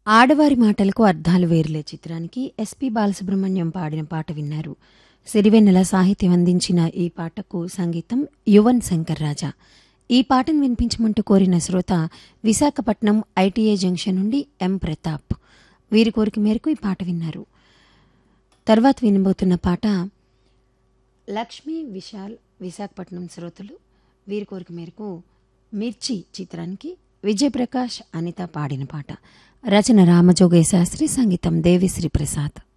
ఆడవారి మాటలకు అర్థాలు వేరులే చిత్రానికి ఎస్పి బాలసుబ్రహ్మణ్యం పాడిన పాట విన్నారు సిరివెన్నెల సాహిత్యం అందించిన ఈ పాటకు సంగీతం యువన్ శంకర్ రాజా ఈ పాటను వినిపించమంటూ కోరిన శ్రోత విశాఖపట్నం ఐటీఐ జంక్షన్ నుండి ఎం ప్రతాప్ వీరి కోరిక మేరకు ఈ పాట విన్నారు తర్వాత వినబోతున్న పాట లక్ష్మీ విశాల్ విశాఖపట్నం శ్రోతలు వీరి కోరిక మేరకు మిర్చి చిత్రానికి విజయప్రకాష్ అనిత పాడిన పాట రచన రామజోగయ్య శాస్త్రి సంగీతం దేవిశ్రీ ప్రసాద్